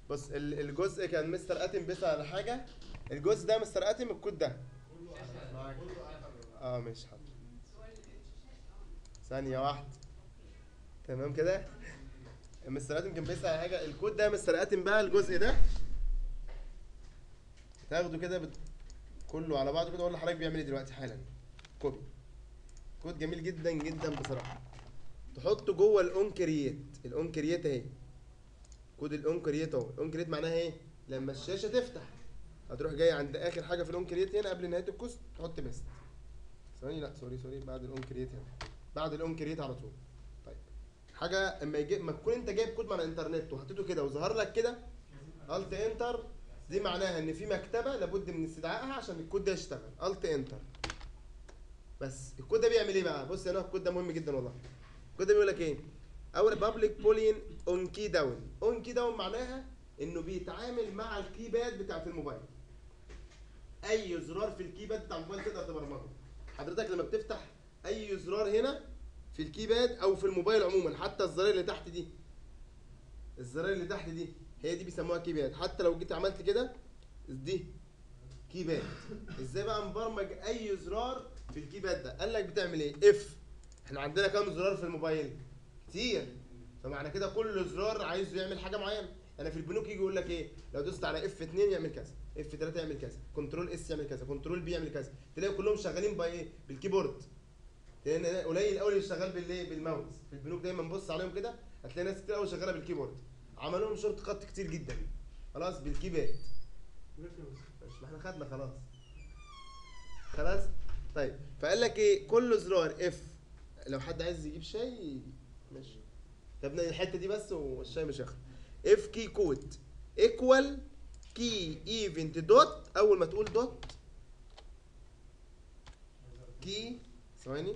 بص ال- الجزء كان مستر اتم بيسأل على حاجه الجزء ده مستر اتم الكود ده اه ماشي حاضر ثانيه واحده تمام كده مستر اتم كان بيسأل على حاجه الكود ده مستر اتم بقى الجزء ده تاخده كده بت... كله على بعضه كده اقول لحضرتك بيعمل ايه دلوقتي حالا كوبي كود جميل جدا جدا بصراحه تحطه جوه الاون كرييت الاون كرييت اهي كود الاون كرييت اهو الاون كرييت معناها ايه لما الشاشه تفتح هتروح جاي عند اخر حاجه في الاون كرييت هنا قبل نهايه الكوست تحط بيست ثواني لا سوري سوري بعد الاون كرييت هنا بعد الاون كرييت على طول طيب حاجه اما يجي اما تكون انت جايب كود من على الانترنت وحطيته كده وظهر لك كده الت انتر دي معناها ان في مكتبه لابد من استدعائها عشان الكود ده يشتغل الت انتر بس الكود ده بيعمل ايه بقى بص هنا الكود ده مهم جدا والله الكود ده بيقول لك ايه اول بابليك بولين اون كي داون اون كي داون معناها انه بيتعامل مع الكيباد بتاعت الموبايل اي زرار في الكيباد بتاع الموبايل تقدر تبرمجه حضرتك لما بتفتح اي زرار هنا في الكيباد او في الموبايل عموما حتى الزراير اللي تحت دي الزراير اللي تحت دي هي دي بيسموها كيباد حتى لو جيت عملت كده دي كيباد ازاي بقى مبرمج اي زرار في الكيباد ده قال لك بتعمل ايه اف احنا عندنا كام زرار في الموبايل كتير فمعنى كده كل زرار عايزه يعمل حاجه معينه انا في البنوك يجي يقول لك ايه لو دوست على اف 2 يعمل كذا اف 3 يعمل كذا كنترول اس يعمل كذا كنترول بي يعمل كذا تلاقي كلهم شغالين بايه بالكيبورد لان قليل قوي اللي شغال بالايه بالماوس في البنوك دايما بص عليهم كده هتلاقي ناس كتير قوي شغاله بالكيبورد عملوا لهم شورت كات كتير جدا خلاص بالكيباد مش ما احنا خدنا خلاص خلاص طيب فقال لك ايه كل زرار اف لو حد عايز يجيب شاي ماشي طب الحته دي بس والشاي مش هياخد اف كي كود ايكوال كي ايفنت دوت اول ما تقول دوت كي ثواني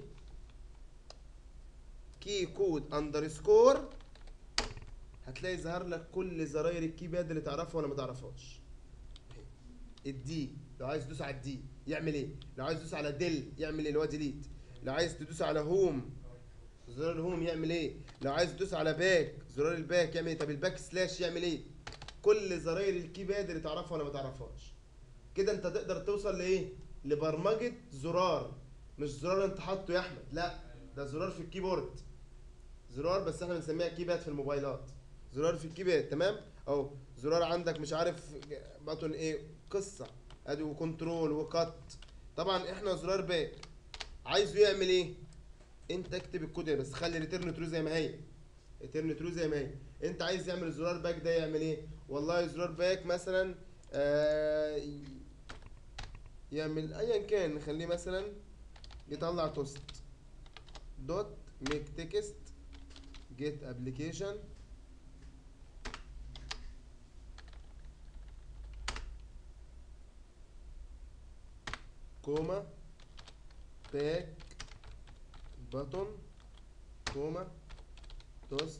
كي كود اندرسكور هتلاقي ظهر لك كل زراير الكيباد اللي تعرفها ولا ما تعرفهاش الدي لو عايز تدوس على الدي يعمل ايه لو عايز تدوس على ديل يعمل ايه اللي هو ديليت لو عايز تدوس على هوم زرار الهوم يعمل ايه لو عايز تدوس على باك زرار الباك يعمل ايه طب الباك سلاش يعمل ايه كل زراير الكيباد اللي تعرفها ولا ما تعرفهاش كده انت تقدر توصل لايه لبرمجه زرار مش زرار انت حاطه يا احمد لا ده زرار في الكيبورد زرار بس احنا بنسميها كيباد في الموبايلات زرار في الكيباد تمام اهو زرار عندك مش عارف بطن ايه قصه ادي وكنترول وكات طبعا احنا زرار باك عايزه يعمل ايه انت اكتب الكود هنا، بس خلي ريتيرن ترو زي ما هي ريتيرن ترو زي ما هي انت عايز يعمل زرار باك ده يعمل ايه والله زرار باك مثلا آه ي- يعمل ايا كان نخليه مثلا يطلع توست دوت ميك تكست جيت ابلكيشن كوما باك بutton كوما توست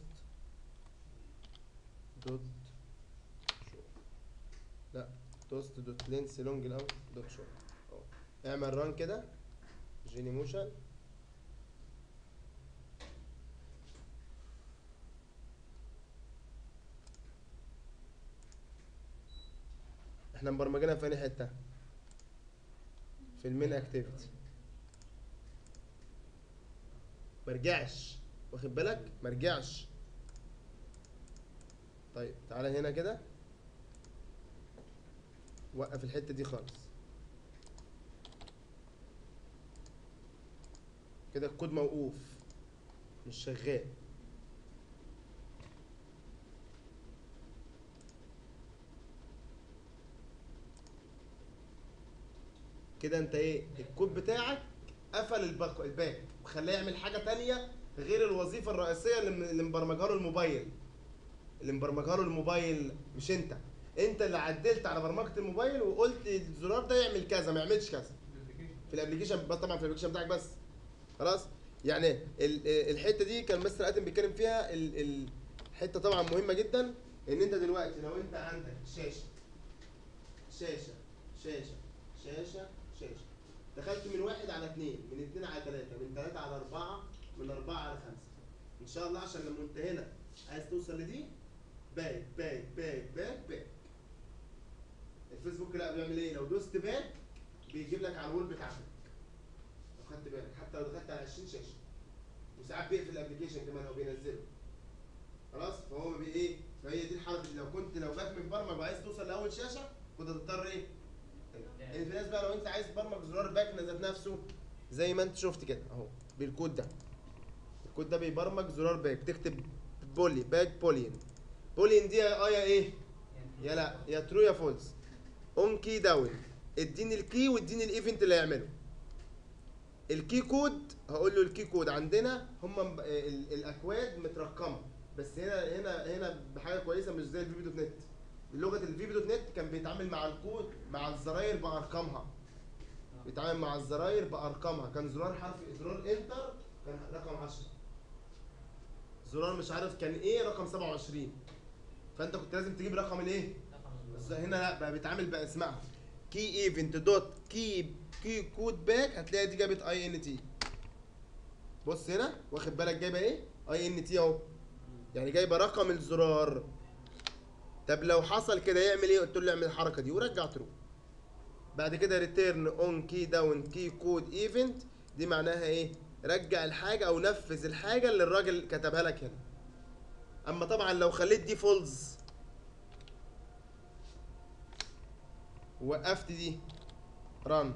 دوت شو لا توست دوت لينس لونج الاول دوت شو اهو اعمل ران كده جيني موشن احنا مبرمجينها في انهي حته في المين اكتيفيتي مرجعش واخد بالك مرجعش طيب تعالى هنا كده وقف الحته دي خالص كده الكود موقوف مش شغال كده انت ايه الكود بتاعك قفل الباك الباك وخلاه يعمل حاجه تانية غير الوظيفه الرئيسيه اللي م- اللي مبرمجها له الموبايل اللي مبرمجها له الموبايل مش انت انت اللي عدلت على برمجه الموبايل وقلت الزرار ده يعمل كذا ما يعملش كذا في الابلكيشن بس طبعا في الابلكيشن بتاعك بس خلاص يعني ال- الحته دي كان مستر ادم بيتكلم فيها ال- ال- الحته طبعا مهمه جدا ان انت دلوقتي لو انت عندك شاشه شاشه شاشه شاشه شاشه دخلت من واحد على اثنين من اثنين على ثلاثه من ثلاثه على اربعه من اربعه على خمسه ان شاء الله عشان لما انت هنا عايز توصل لدي باك باك باك باك لا بيعمل ايه لو دوست باك بيجيب لك على الوول بتاعتك لو خدت بالك حتى لو دخلت على 20 شاشه وساعات بيقفل الابلكيشن كمان او بينزله خلاص فهو بي ايه فهي دي الحركه دي لو كنت لو باك متبرمج وعايز توصل لاول شاشه كنت هتضطر ايه يعني في ناس بقى لو انت عايز تبرمج زرار باك ذات نفسه زي ما انت شفت كده اهو بالكود ده الكود ده بيبرمج زرار باك تكتب بولي باك بولين بولين دي يا اه يا ايه يا لا يا ترو يا فولس اون كي داون اديني الكي واديني الايفنت اللي هيعمله الكي كود هقول له الكي كود عندنا هم م- ال- الاكواد مترقمه بس هنا هنا هنا بحاجه كويسه مش زي الفيبي دوت نت لغه الفيبي دوت نت كان بيتعامل مع الكود مع الزراير بارقامها بيتعامل مع الزراير بارقامها كان زرار حرف زرار انتر كان رقم 10 زرار مش عارف كان ايه رقم 27 فانت كنت لازم تجيب رقم الايه بس هنا لا بقى بيتعامل بقى اسمها كي ايفنت دوت كي كي كود باك هتلاقي دي جابت اي ان تي بص هنا واخد بالك جايبه ايه اي ان تي اهو يعني جايبه رقم الزرار طب لو حصل كده يعمل ايه قلت له اعمل الحركه دي ورجع ترو بعد كده ريتيرن اون كي داون كي كود ايفنت دي معناها ايه رجع الحاجه او نفذ الحاجه اللي الراجل كتبها لك هنا اما طبعا لو خليت دي فولز وقفت دي ران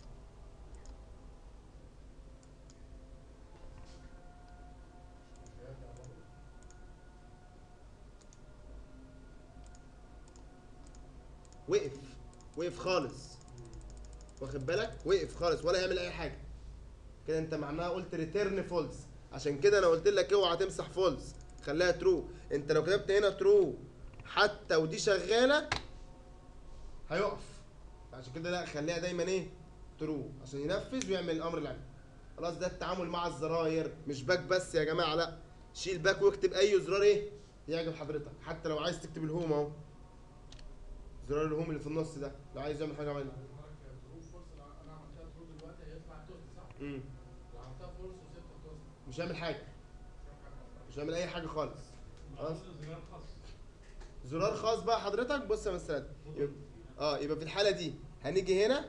وقف وقف خالص واخد بالك وقف خالص ولا يعمل اي حاجه كده انت معناها قلت ريتيرن فولس عشان كده انا قلت لك اوعى تمسح فولس خليها ترو انت لو كتبت هنا ترو حتى ودي شغاله هيقف عشان كده لا خليها دايما ايه ترو عشان ينفذ ويعمل الامر اللي عليه خلاص ده التعامل مع الزراير مش باك بس يا جماعه لا شيل باك واكتب اي زرار ايه يعجب حضرتك حتى لو عايز تكتب الهوم اهو زرار الهوم اللي في النص ده لو عايز يعمل حاجه عملها الحركه ظروف فرصه لو انا عملتها ظروف دلوقتي هيطلع توست صح؟ امم لو عملتها فرصه وسبت توست مش هيعمل حاجه مش هيعمل اي حاجه خالص خلاص زرار خاص زرار خاص بقى حضرتك بص يا مستر يبقى اه يبقى في الحاله دي هنيجي هنا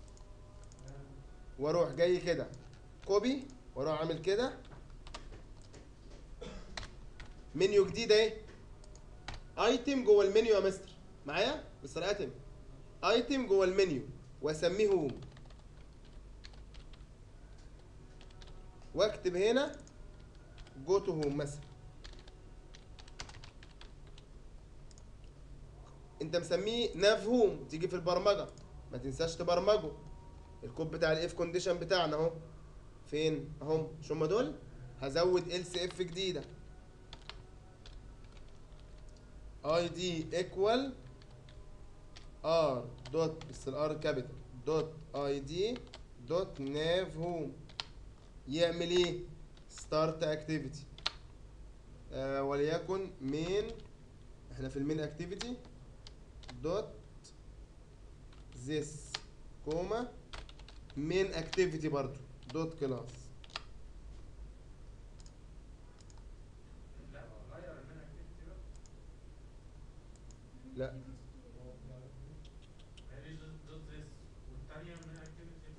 واروح جاي كده كوبي واروح عامل كده منيو جديد اهي ايتم جوه المنيو يا مستر معايا مستر اتم ايتم جوه المنيو واسميه هوم واكتب هنا جو تو هوم مثلا انت مسميه ناف هوم تيجي في البرمجه ما تنساش تبرمجه الكود بتاع الاف كونديشن بتاعنا اهو فين اهم مش هم دول هزود ال سي اف جديده اي دي ايكوال ار دوت بس الار كابيتال دوت اي دي دوت ناف هوم يعمل ايه ستارت اكتيفيتي آه وليكن مين احنا في المين اكتيفيتي دوت this كوما مين اكتيفيتي برضو دوت كلاس لا غير المين اكتيفيتي بقى لا هي دي دوت ذس والثانيه من اكتيفيتي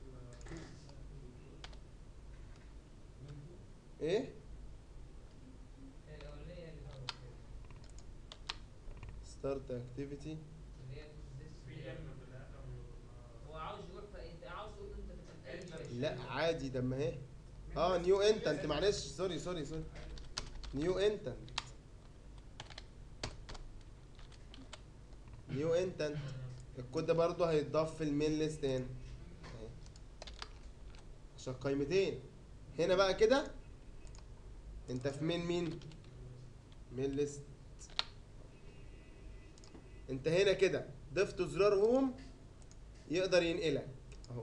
ايه الأولانية اللي هو ستارت اكتيفيتي اللي هي في this- ام في الاخر هو عاوز يقول فانت عاوز تقول انت تبقى اي شيء لا عادي ده ما هي اه نيو انتنت معلش سوري سوري سوري نيو انتنت نيو انتنت الكود ده برضه هيتضاف في المين ليست هنا اهي. عشان قيمتين هنا بقى كده انت في مين مين مين ليست انت هنا كده ضفت زرار هوم يقدر ينقلك اهو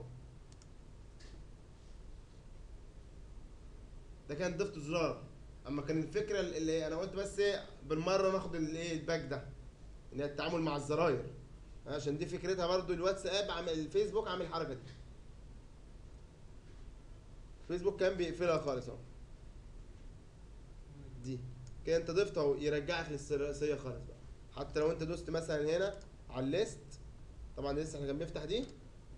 ده كان ضفت زرار اما كان الفكره اللي انا قلت بس ايه بالمره ناخد الايه الباك ده ان هي التعامل مع الزراير عشان دي فكرتها برضو الواتساب عامل الفيسبوك عامل الحركه دي الفيسبوك كان بيقفلها خالص اهو دي كده انت ضفت اهو يرجعك للسياسيه خالص بقى حتى لو انت دوست مثلا هنا على الليست طبعا لسه احنا كان بيفتح دي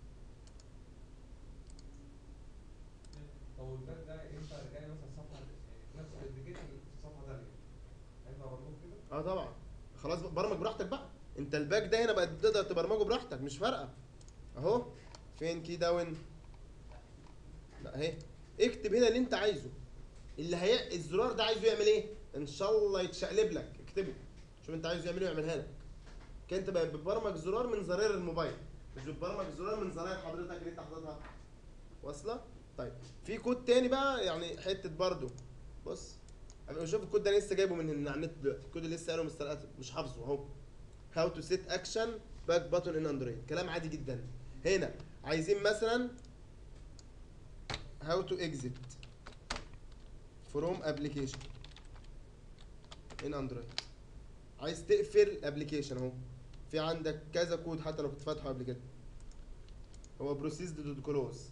طب والباك ده ينفع يرجع لي مثلا صفحه نفس الابلكيشن في صفحه ثانيه ينفع برضه كده؟ اه طبعا خلاص بقى، برمج براحتك بقى انت الباك ده هنا بقى تقدر تبرمجه براحتك مش فارقه اهو فين كي داون لا اهي اكتب هنا اللي انت عايزه اللي هي الزرار ده عايزه يعمل ايه ان شاء الله يتشقلب لك اكتبه شوف انت عايزه يعمل ايه ويعملها لك كده انت بقى بتبرمج زرار من زراير الموبايل مش بتبرمج زرار من زراير حضرتك اللي انت حاططها واصله طيب في كود تاني بقى يعني حته برضو بص انا شوف الكود ده أنا لسه جايبه من من على النت دلوقتي الكود اللي لسه قاله مستر آدم، مش حافظه اهو هاو تو سيت اكشن باك باتون ان اندرويد كلام عادي جدا هنا عايزين مثلا هاو تو اكزيت فروم ابلكيشن ان اندرويد عايز تقفل ابلكيشن اهو في عندك كذا كود حتى لو كنت فاتحه قبل كده هو بروسيس دوت كلوز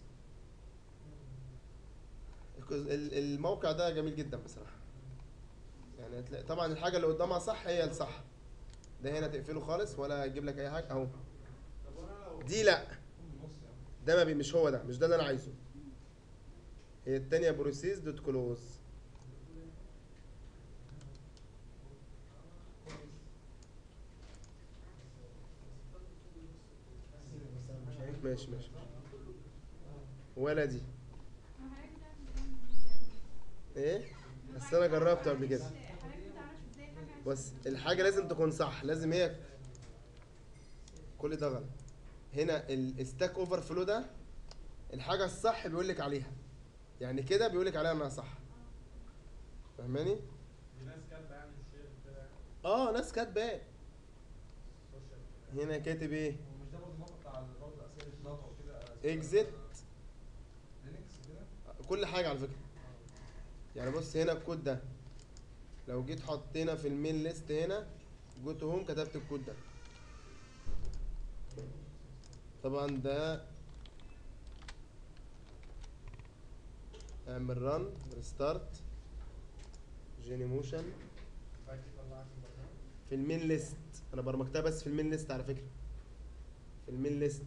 الموقع ده جميل جدا بصراحه يعني هتلاقي طبعا الحاجه اللي قدامها صح هي الصح ده هنا تقفله خالص ولا يجيب لك اي حاجه اهو طب وانا لو دي لا في النص يعني ده ما بي مش هو ده مش ده اللي انا عايزه هي التانية بروسيس دوت كلوز ماشي ماشي ولا دي ايه بس انا جربته قبل كده بس الحاجه لازم تكون صح لازم هي كل ده غلط هنا الستاك اوفر فلو ده الحاجه الصح بيقول لك عليها يعني كده بيقول لك عليها انها صح فاهماني في ناس كاتبه يعني الشير كده يعني اه ناس كاتباه سوشيال هنا كاتب ايه ومش ده برضه الموقع بتاع برضه اسئله جافا وكده اكزيت لينكس كده كل حاجه على فكره يعني بص هنا الكود ده لو جيت حطينا في المين ليست هنا جوت هوم كتبت الكود ده طبعا ده اعمل ران ريستارت جيني موشن بعد كده طلعت البرنامج في المين ليست انا برمجتها بس في المين ليست على فكره في المين ليست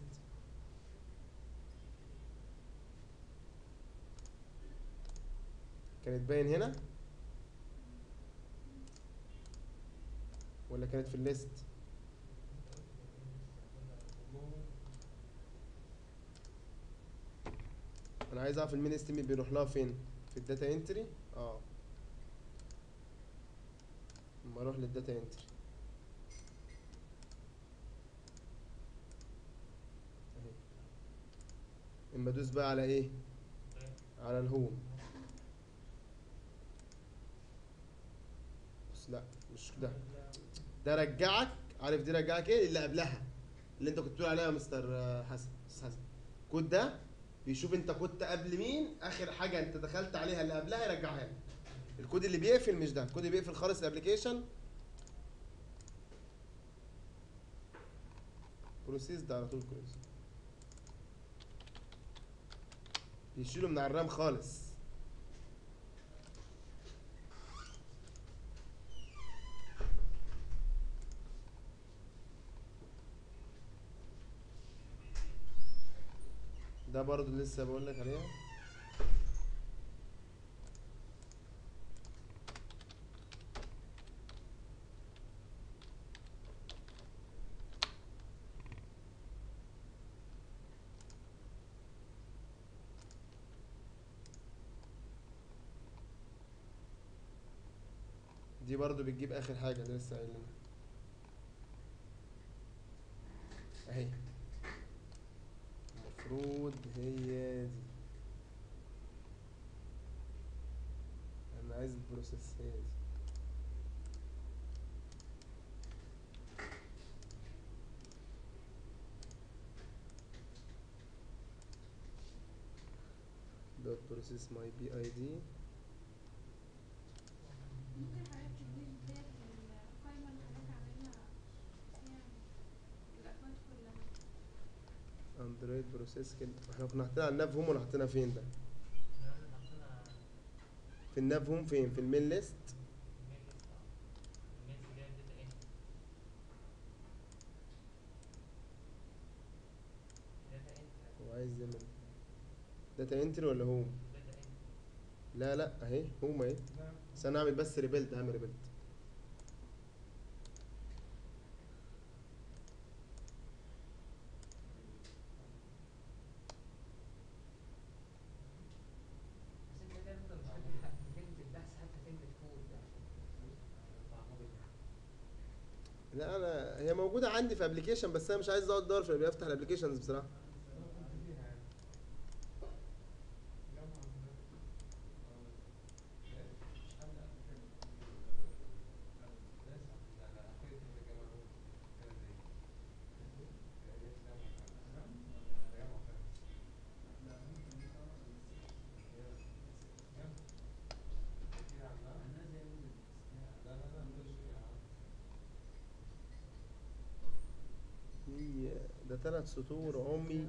كانت باين هنا ولا كانت في الليست انا عايز اعرف المين ليست بيروح لها فين في الداتا انتري اه اما اروح للداتا انتري اهي اما ادوس بقى على ايه على الهوم بس لا مش ده ده رجعك عارف دي رجعك ايه اللي قبلها اللي انت كنت بتقول عليها يا مستر آه، حسن استاذ حسن الكود ده بيشوف انت كنت قبل مين اخر حاجه انت دخلت عليها اللي قبلها يرجعها لك الكود اللي بيقفل مش ده الكود اللي بيقفل خالص الابلكيشن بروسيس ده على طول كويس بيشيله من على الرام خالص ده برضو لسه بقول لك عليها دي برضو بتجيب اخر حاجه ده لسه قايل لنا اهي المفروض هي دي انا عايز البروسيس هي دي دوت بروسيس ماي بي اي دي ممكن حضرتك تديني ديت القايمة اللي حضرتك عاملها فيها الأكواد كلها اندرويد بروسيس كده احنا كنا حاطينها على الناف هوم ولا حاطينها فين ده في الناف هوم فين في المين ليست ازاي من داتا انتري ولا هوم لا لا اهي هوم اهي نعم بس انا اعمل بس ريبيلد اعمل ريبيلد بس انت كده انت مش كاتب كلمة البحث حتى كلمة كود ده لا انا هي موجوده عندي في ابلكيشن بس انا مش عايز اقعد ادور في افتح الابلكيشنز بصراحه كنت فيها يعني في ده ثلاث سطور عمي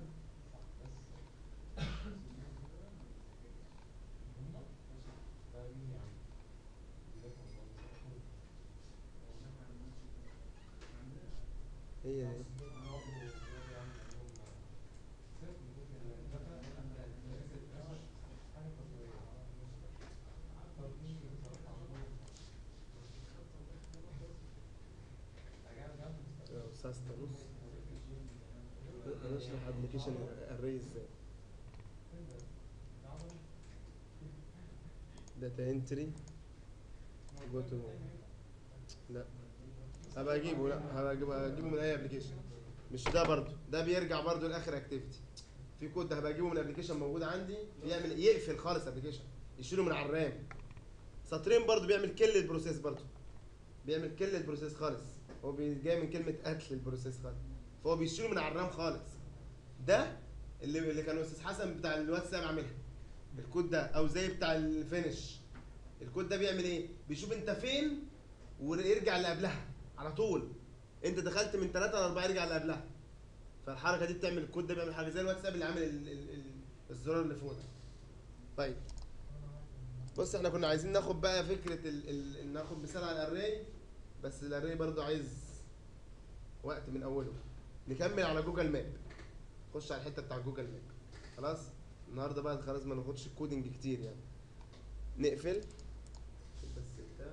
هي دي يا استاذ بص هنشرح ابلكيشن اري ازاي داتا انتري جو تو لا هبقى اجيبه لا هبقى اجيبه هجيبه من اي ابلكيشن مش ده برضو ده بيرجع برضو لاخر اكتيفيتي في كود ده هبقى اجيبه من ابلكيشن موجود عندي بيعمل يقفل خالص ابلكيشن يشيله من على الرام سطرين برضو بيعمل كل البروسيس برضو بيعمل كل البروسيس خالص هو بي- جاي من كلمه قتل البروسيس خالص فهو بيشيله من على الرام خالص ده اللي اللي كان الاستاذ حسن بتاع الواتساب عاملها الكود ده او زي بتاع الفينش الكود ده بيعمل ايه بيشوف انت فين ويرجع اللي قبلها على طول انت دخلت من 3 ل 4 يرجع اللي قبلها فالحركه دي بتعمل الكود ده بيعمل حاجه زي الواتساب اللي عامل ال- ال- ال- الزرار اللي فوق ده طيب بص احنا كنا عايزين ناخد بقى فكره ال ال ناخد مثال على الاري بس الاري برضو عايز وقت من اوله نكمل على جوجل ماب خش على الحته بتاع جوجل ماب خلاص النهارده بقى خلاص ما ناخدش كودنج كتير يعني نقفل بس بتاع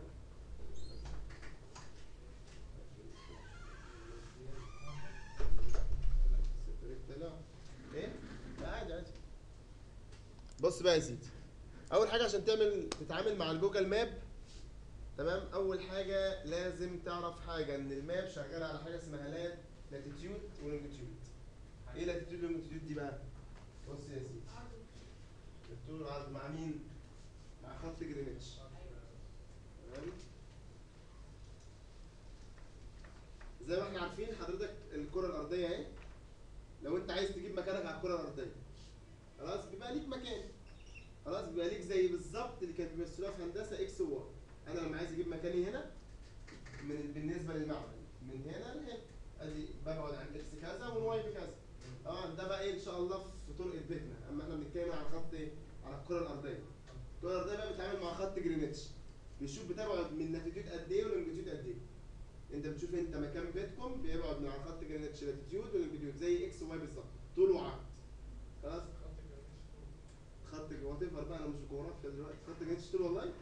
طلع ايه لا عادي عادي بص بقى يا سيدي اول حاجه عشان تعمل تتعامل مع الجوجل ماب تمام اول حاجه لازم تعرف حاجه ان الماب شغال على حاجه اسمها لات لاتيتيود ولونجيتيود ايه لاتيتيود ولونجيتيود دي بقى بص يا سيدي الطول والعرض مع مين مع خط جرينتش تمام زي ما احنا عارفين حضرتك الكره الارضيه اهي لو انت عايز تجيب مكانك على الكره الارضيه خلاص بيبقى ليك مكان خلاص بيبقى ليك زي بالظبط اللي كانت بيمثلوها في هندسه اكس وواي انا لما عايز اجيب مكاني هنا من بالنسبه للمعمل من هنا لهنا ادي ببعد عن اكس كذا والواي بكذا طبعا ده بقى ايه ان شاء الله في طرق بيتنا اما احنا بنتكلم على خط ايه على الكره الارضيه الكره الارضيه بقى بتتعامل مع خط جرينتش بيشوف بتبعد من لاتيتيود قد ايه ولونجيتيود قد ايه انت بتشوف انت مكان بيتكم بيبعد من على خط جرينتش لاتيتيود ولونجيتيود زي اكس وواي بالظبط طول وعرض خلاص خط وات ايفر بقى انا مش جغرافيا دلوقتي خط جرينتش طول والله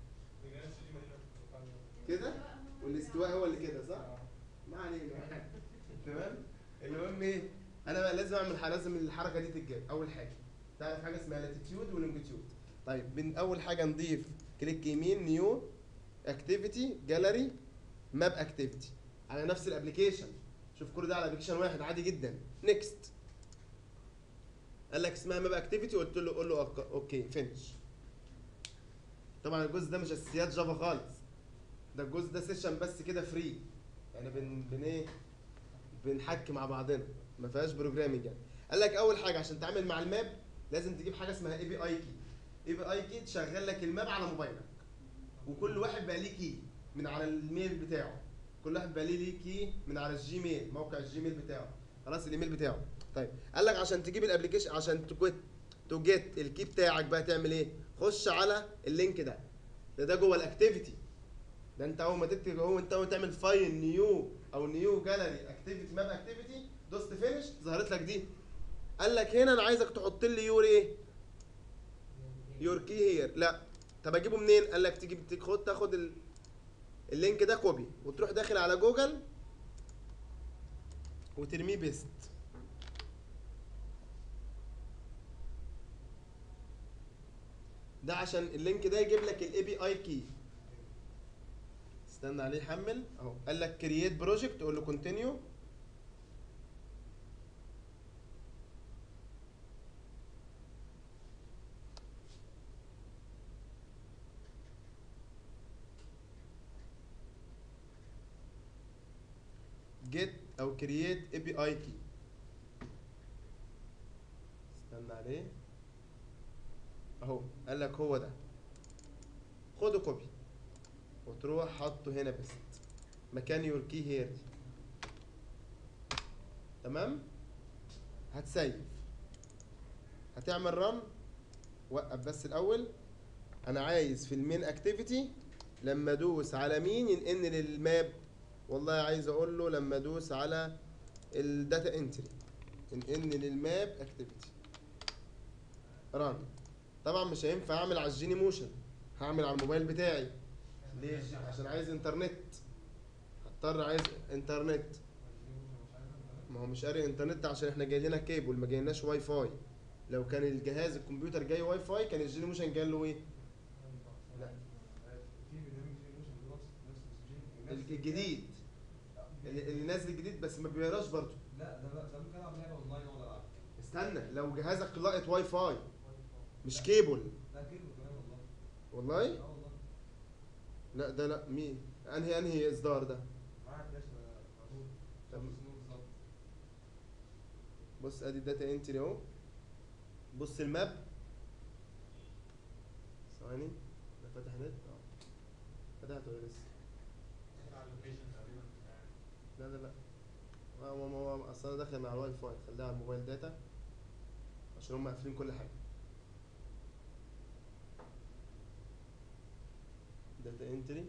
كده والاستواء هو اللي كده صح؟ ما علينا تمام المهم ايه انا بقى لازم اعمل حاجه لازم الحركه دي تتجاب اول حاجه تعرف حاجه اسمها لاتيتيود ولونجيتيود طيب بن اول حاجه نضيف كليك يمين نيو اكتيفيتي جاليري ماب اكتيفيتي على نفس الابلكيشن شوف كل ده على ابلكيشن واحد عادي جدا نيكست قال لك اسمها ماب اكتيفيتي قلت له قول له أوك- اوكي فينش طبعا الجزء ده مش اساسيات جافا خالص ده الجزء ده سيشن بس كده فري يعني بن بن ايه بنحكي مع بعضنا ما فيهاش بروجرامنج يعني قال لك اول حاجه عشان تعمل مع الماب لازم تجيب حاجه اسمها اي بي اي كي اي بي اي كي تشغل لك الماب على موبايلك وكل واحد بقى ليه كي من على الميل بتاعه كل واحد بقى ليه ليه كي من على الجيميل موقع الجيميل بتاعه خلاص الايميل بتاعه طيب قال لك عشان تجيب الابلكيشن عشان تجيت تجيت الكي بتاعك بقى تعمل ايه خش على اللينك ده ده ده جوه الاكتيفيتي ده انت اول ما تكتب هو انت اول ما تعمل فايل نيو او نيو جاليري اكتيفيتي ماب اكتيفيتي دوست فينش ظهرت لك دي قال لك هنا انا عايزك تحط لي يور ايه يور كي هير لا طب اجيبه منين قال لك تيجي تاخد تاخد ال... اللينك ده كوبي وتروح داخل على جوجل وترميه بيست ده عشان اللينك ده يجيب لك الاي بي اي كي استنى عليه يحمل اهو قال لك كرييت بروجكت تقول له كونتينيو جيت او كرييت اي بي اي كي استنى عليه اهو قال لك هو ده خده كوبي وتروح حاطه هنا بس مكان يور كي هير دي تمام هتسيف هتعمل رن وقف بس الاول انا عايز في المين اكتيفيتي لما ادوس على مين ينقلني للماب والله عايز اقول له لما ادوس على الداتا انتري ينقلني للماب اكتيفيتي رن طبعا مش هينفع اعمل على الجيني موشن هعمل على الموبايل بتاعي ليه عشان عايز انترنت هضطر عايز انترنت ما هو مش قاري انترنت عشان احنا جاي لنا كيبل ما جايلناش واي فاي لو كان الجهاز الكمبيوتر جاي واي فاي كان الجيني موشن جاي له ايه لا. في برنامج جي موشن دلوقتي نفس الجين الجديد اللي اللي نازل جديد بس ما بيقراش برضه لا ده لا ده ممكن العب لعبه اونلاين ولا العب استنى لو جهازك لقط واي فاي مش كيبل لا كيبل كمان والله والله اه والله لا ده لا مين انهي انهي اصدار ده معايا فلاش موجود طب- طب اسمه بالظبط بص ادي الداتا انتري اهو بص الماب ثواني ده فاتح نت اه فتحت ولا لسه على اللوكيشن تقريبا لا لا لا هو هو هو اصل انا داخل مع الواي فاي خليها على الموبايل داتا عشان هم قافلين كل حاجه داتا انتري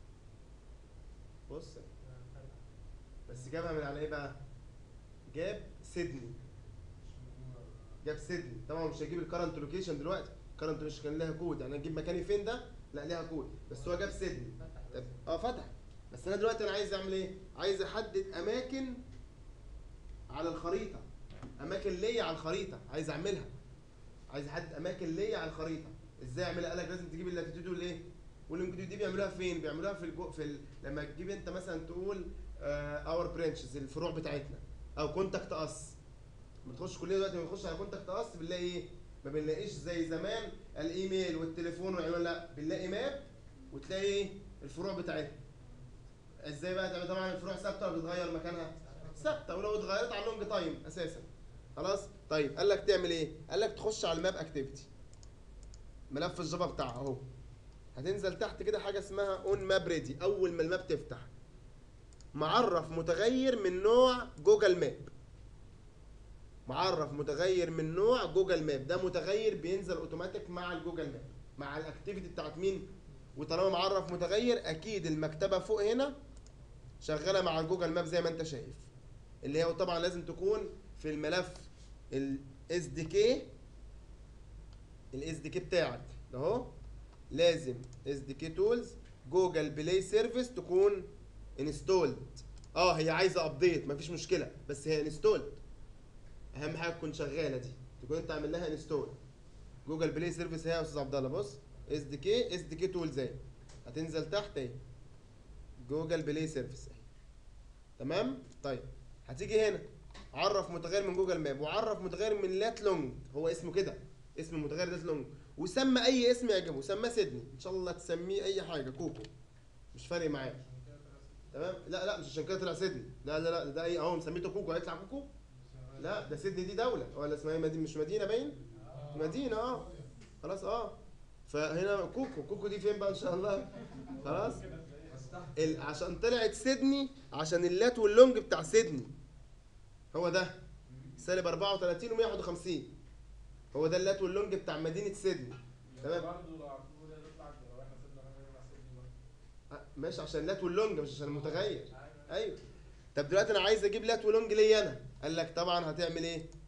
بص بس جابها من على ايه بقى جاب سيدني جاب سيدني طبعا مش هيجيب الكرنت لوكيشن دلوقتي الكرنت مش كان لها كود يعني اجيب مكاني فين ده لا ليها كود بس هو جاب سيدني طب اه فتح بس انا دلوقتي انا عايز اعمل ايه عايز احدد اماكن على الخريطه اماكن ليا على الخريطه عايز اعملها عايز احدد اماكن ليا على الخريطه ازاي اعملها قالك لازم تجيب اللاتيتيود والايه واللونجيتيود دي بيعملوها فين بيعملوها في الجو في ال... لما تجيب انت مثلا تقول اور برانشز الفروع بتاعتنا او كونتاكت اس لما تخش كليه دلوقتي لما تخش على كونتاكت اس بنلاقي ايه ما بنلاقيش زي زمان الايميل والتليفون والعنوان لا بنلاقي ماب وتلاقي ايه الفروع بتاعتنا ازاي بقى تعمل طبعا الفروع ثابته ولا بتتغير مكانها ثابته ولو اتغيرت على اللونج تايم اساسا خلاص طيب قال لك تعمل ايه قال لك تخش على الماب اكتيفيتي ملف الجافا بتاعها اهو هتنزل تحت كده حاجه اسمها اون ماب ريدي اول ما الماب تفتح معرف متغير من نوع جوجل ماب معرف متغير من نوع جوجل ماب ده متغير بينزل اوتوماتيك مع الجوجل ماب مع الاكتيفيتي بتاعت مين وطالما معرف متغير اكيد المكتبه فوق هنا شغاله مع الجوجل ماب زي ما انت شايف اللي هي طبعا لازم تكون في الملف الاس دي كي الاس دي كي بتاعك ده اهو لازم اس دي كي تولز جوجل بلاي سيرفيس تكون انستولد اه هي عايزه ابديت مفيش مشكله بس هي انستولد اهم حاجه تكون شغاله دي تكون انت عامل لها انستول جوجل بلاي سيرفيس هي يا استاذ عبد الله بص اس دي كي اس دي كي تولز اهي هتنزل تحت اهي جوجل بلاي سيرفيس اهي تمام طيب هتيجي هنا عرف متغير من جوجل ماب وعرف متغير من لات لونج هو اسمه كده اسم المتغير لات لونج وسمى اي اسم يعجبه سماه سيدني ان شاء الله تسميه اي حاجه كوكو مش فارق معاه تمام لا لا مش عشان كده طلع سيدني لا لا لا ده ايه اهو مسميته كوكو هيطلع كوكو لا ده سيدني دي دوله ولا اسمها ايه مدينه مش مدينه باين مدينه اه خلاص اه فهنا كوكو كوكو دي فين بقى ان شاء الله خلاص بس تحت ال... عشان طلعت سيدني عشان اللات واللونج بتاع سيدني هو ده سالب 34 و151 هو ده اللات واللونج بتاع مدينه سيدني تمام. برضه لو عرفوا لي نطلع لو احنا سيبنا حاجه مع سيدني برضه آه، ماشي عشان اللات واللونج مش عشان المتغير أيوة. ايوه طب دلوقتي انا عايز اجيب لات ولونج ليا انا قال لك طبعا هتعمل ايه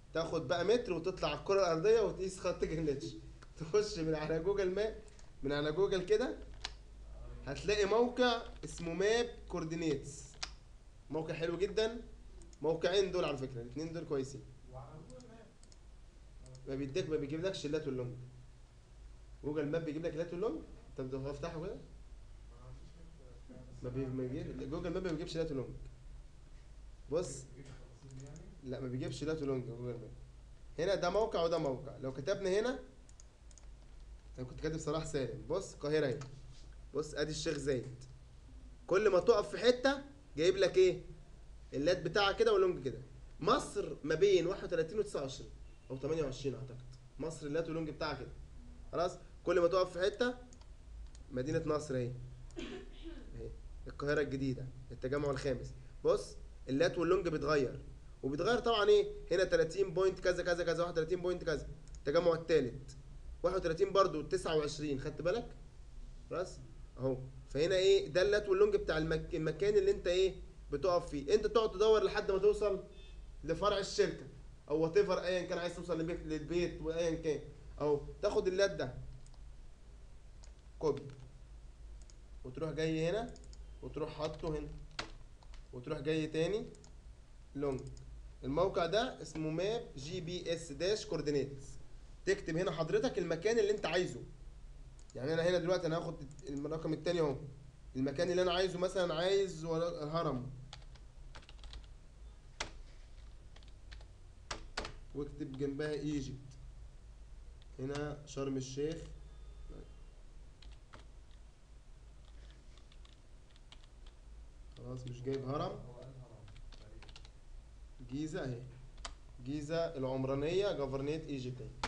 تاخد بقى متر وتطلع على الكره الارضيه وتقيس خط جرينتش تخش من على جوجل ماب من على جوجل كده هتلاقي موقع اسمه ماب كوردينيتس موقع حلو جدا موقعين دول على فكره الاثنين دول كويسين وعلى جوجل ماب ما بيديك ما بيجيبلكش اللات واللونج جوجل ماب بيجيب لك اللات واللونج انت بتفتحه كده ما بي- ما بيجيب جوجل ماب ما بيجيبش لات واللونج بص لا ما بيجيبش لات ولونج جوجل ماب هنا ده موقع وده موقع لو كتبنا هنا انا كنت كاتب صلاح سالم بص القاهره اهي بص ادي الشيخ زايد كل ما تقف في حته جايب لك ايه اللات بتاعها كده واللونج كده مصر ما بين 31 و 29 او 28 اعتقد مصر اللات واللونج بتاعها كده خلاص كل ما تقف في حته مدينه نصر اهي اهي القاهره الجديده التجمع الخامس بص اللات واللونج بيتغير وبيتغير طبعا ايه هنا 30 بوينت كذا كذا كذا 31 بوينت كذا التجمع الثالث 31 برضو 29 خدت بالك خلاص اهو فهنا ايه ده اللات واللونج بتاع المك... المكان اللي انت ايه بتقف فيه انت تقعد تدور لحد ما توصل لفرع الشركه او وات ايفر ايا كان عايز توصل للبيت للبيت وايا كان اهو تاخد اللات ده كوبي وتروح جاي هنا وتروح حاطه هنا وتروح جاي تاني لونج الموقع ده اسمه ماب جي بي اس داش كوردينيتس تكتب هنا حضرتك المكان اللي انت عايزه يعني انا هنا دلوقتي انا هاخد الرقم التاني اهو المكان اللي انا عايزه مثلا عايز ولا- الهرم واكتب جنبها ايجيبت هنا شرم الشيخ خلاص مش جايب هرم هو قال هرم تقريبا جيزة اهي جيزة العمرانية جفرنيت ايجيبت اهي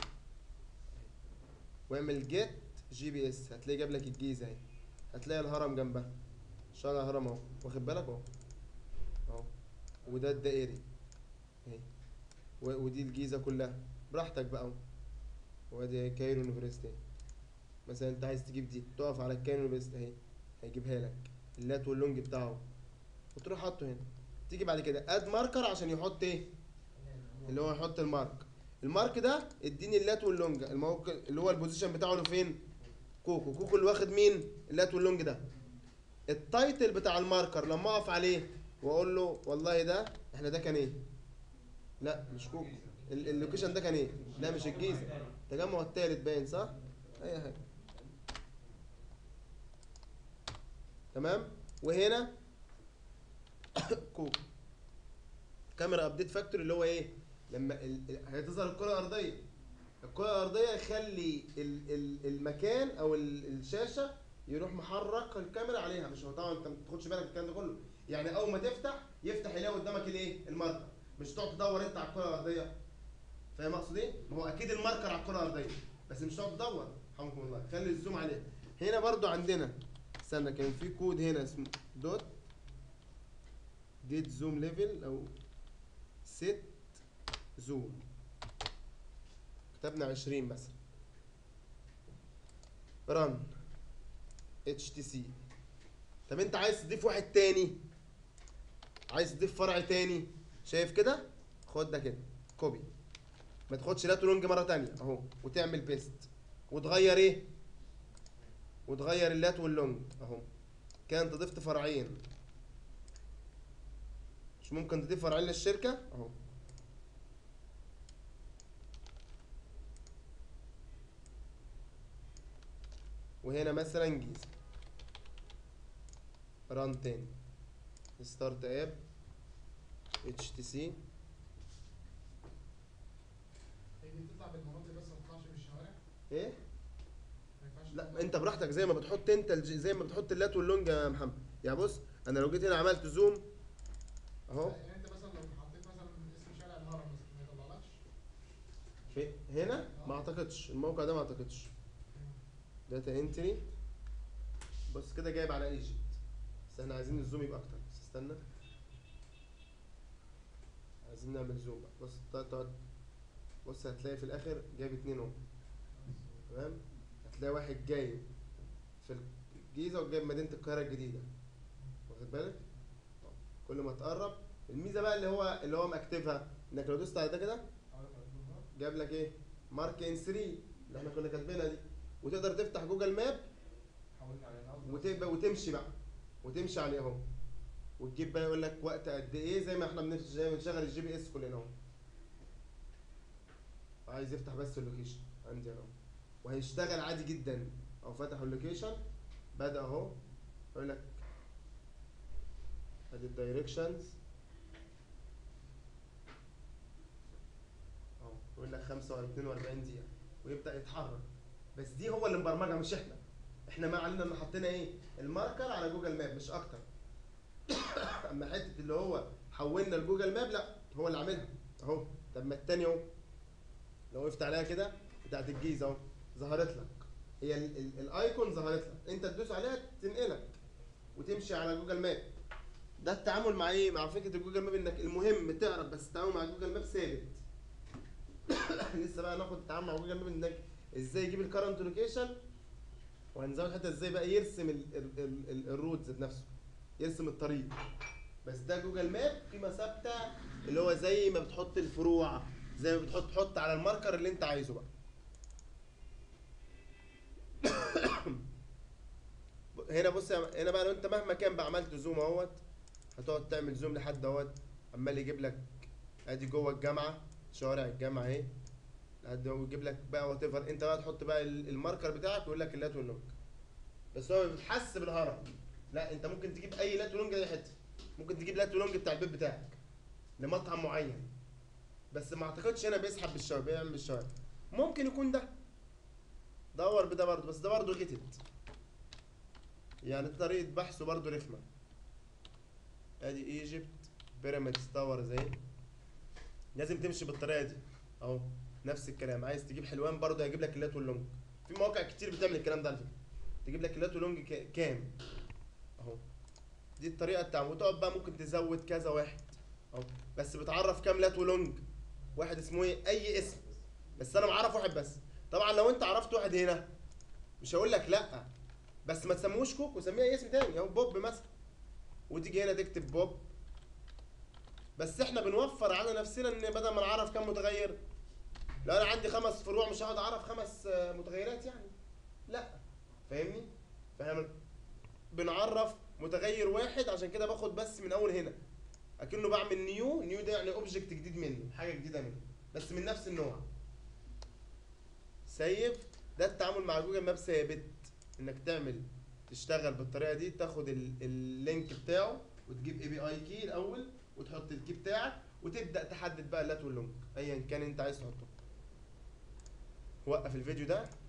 واعمل جيت جي بي اس هتلاقي جاب لك الجيزة اهي هتلاقي الهرم جنبها شغل الهرم اهو واخد بالك اهو اهو وده الدائري اهي و- ودي الجيزة كلها براحتك بقى اهو وادي كايرو يونيفرستي اهي. مثلا انت عايز تجيب دي تقف على الكايرو يونيفرستي اهي هيجيبها لك اللات واللونج بتاعه وتروح حاطه هنا تيجي بعد كده اد ماركر عشان يحط ايه اللي هو يحط المارك المارك ده اديني اللات واللونج الموقع اللي هو البوزيشن بتاعه له فين كوكو كوكو اللي واخد مين اللات واللونج ده التايتل بتاع الماركر لما اقف عليه واقول له والله ده احنا ده كان ايه لا مش كوكو ال- اللوكيشن ده كان ايه لا مش الجيزه التجمع التالت باين صح اي حاجه تمام وهنا كوكو كاميرا ابديت فاكتور اللي هو ايه لما ال- ال- هتظهر الكره الارضيه الكره الارضيه يخلي ال- ال- المكان او ال- الشاشه يروح محرك الكاميرا عليها مش هو طبعا انت ما تاخدش بالك من الكلام ده كله يعني اول ما تفتح يفتح يلاقي قدامك الايه الماركر مش تقعد تدور انت على الكره الارضيه فاهم اقصد ايه ما هو اكيد الماركر على الكره الارضيه بس مش تقعد تدور رحمكم الله خلي الزوم عليه هنا برضو عندنا استنى كان في كود هنا اسمه دوت ديت زوم ليفل او ست زوم كتبنا 20 مثلا رن اتش تي سي طب انت عايز تضيف واحد تاني عايز تضيف فرع تاني شايف كده خد ده كده كوبي ما تاخدش لاتو لونج مره تانية اهو وتعمل بيست وتغير ايه وتغير اللات واللونج اهو كده انت ضفت فرعين مش ممكن تضيف فرعين للشركه اهو وهنا مثلا جيزه ران تاني ستارت اب اتش تي سي هي دي بتطلع بالمناطق بس ما تطلعش من الشوارع ايه ما ينفعش لا تطلع- انت براحتك زي ما بتحط انت الج... زي ما بتحط اللات واللونج يا محمد يعني بص انا لو جيت هنا عملت زوم اهو يعني انت مثلا لو حطيت مثلا اسم شارع الهرم مثلا ما يطلعلكش في هنا ما اعتقدش الموقع ده ما اعتقدش داتا انتري بص كده جايب على ايجيبت بس احنا عايزين الزوم يبقى اكتر بس استنى عايزين نعمل زوم بقى بص تقعد تقعد بص هتلاقي في الاخر جايب اتنين اهو تمام هتلاقي واحد جايب في الجيزه وجايب مدينه القاهره الجديده واخد بالك كل ما تقرب الميزه بقى اللي هو اللي هو مكتبها انك لو دوست على ده كده جاب لك ايه مارك ان 3 اللي احنا كنا كاتبينها دي وتقدر تفتح جوجل ماب حولنا على النهارده وتبقى وتمشي بقى وتمشي عليه اهو وتجيب بقى يقول لك وقت قد ايه زي ما احنا بنمشي زي ما بنشغل الجي بي اس كلنا اهو عايز يفتح بس اللوكيشن عندي اهو وهيشتغل عادي جدا او فتح اللوكيشن بدا اهو يقول لك ادي الدايركشنز اهو يقول لك 45 42 دقيقه ويبدا يتحرك بس دي هو اللي مبرمجها مش احنا احنا ما علينا ان حطينا ايه الماركر على جوجل ماب مش اكتر اما حته اللي هو حولنا لجوجل ماب لا هو اللي عاملها اهو طب ما التاني اهو لو وقفت عليها كده بتاعت الجيزه اهو ظهرت لك هي ال- ال- الايكون ظهرت لك انت تدوس عليها تنقلك وتمشي على جوجل ماب ده التعامل مع ايه مع فكره الجوجل ماب انك المهم تعرف بس التعامل مع جوجل ماب ثابت لسه بقى ناخد التعامل مع جوجل ماب انك ازاي يجيب الكرنت لوكيشن وهنزود حتى ازاي بقى يرسم ال- ال- ال- ال- الروت ذات نفسه يرسم الطريق بس ده جوجل ماب قيمه ثابته اللي هو زي ما بتحط الفروع زي ما بتحط حط على الماركر اللي انت عايزه بقى هنا بص يا- هنا بقى لو انت مهما كان بقى عملت زوم اهوت هتقعد تعمل زوم لحد اهوت عمال يجيب لك ادي جوه الجامعه شوارع الجامعه اهي لحد هو يجيب لك بقى وات ايفر انت بقى تحط بقى ال- الماركر بتاعك ويقول لك اللات واللونج بس هو بيتحس بالهرم لا انت ممكن تجيب اي لات ولونج اي حته ممكن تجيب لات ولونج بتاع البيت بتاعك لمطعم معين بس ما اعتقدش هنا بيسحب بالشوارع بيعمل بالشوارع ممكن يكون ده دور بده برضه بس ده برضه غتت يعني طريقة بحثه برضه رخمة ادي ايجيبت بيراميدز تاور زي لازم تمشي بالطريقة دي اهو نفس الكلام عايز تجيب حلوان برضه هيجيب لك اللات واللونج في مواقع كتير بتعمل الكلام ده على فكرة تجيب لك اللات واللونج ك- كام اهو دي الطريقة بتاعته وتقعد بقى ممكن تزود كذا واحد اهو بس بتعرف كام لات ولونج واحد اسمه ايه اي اسم بس انا معرف واحد بس طبعا لو انت عرفت واحد هنا مش هقول لك لا بس ما تسموش كوك وسميه اي اسم تاني اهو بوب مثلا وتيجي هنا تكتب بوب بس احنا بنوفر على نفسنا ان بدل ما نعرف كم متغير لو انا عندي خمس فروع مش هقعد اعرف خمس آه، متغيرات يعني لا فاهمني فاهم بنعرف متغير واحد عشان كده باخد بس من اول هنا اكنه بعمل نيو نيو ده يعني اوبجكت جديد منه حاجه جديده منه بس من نفس النوع سيف ده التعامل مع جوجل ماب ثابت انك تعمل تشتغل بالطريقه دي تاخد ال- اللينك بتاعه وتجيب اي بي اي كي الاول وتحط الكي بتاعك وتبدا تحدد بقى اللات واللونج ايا كان انت عايز تحطه وقف الفيديو ده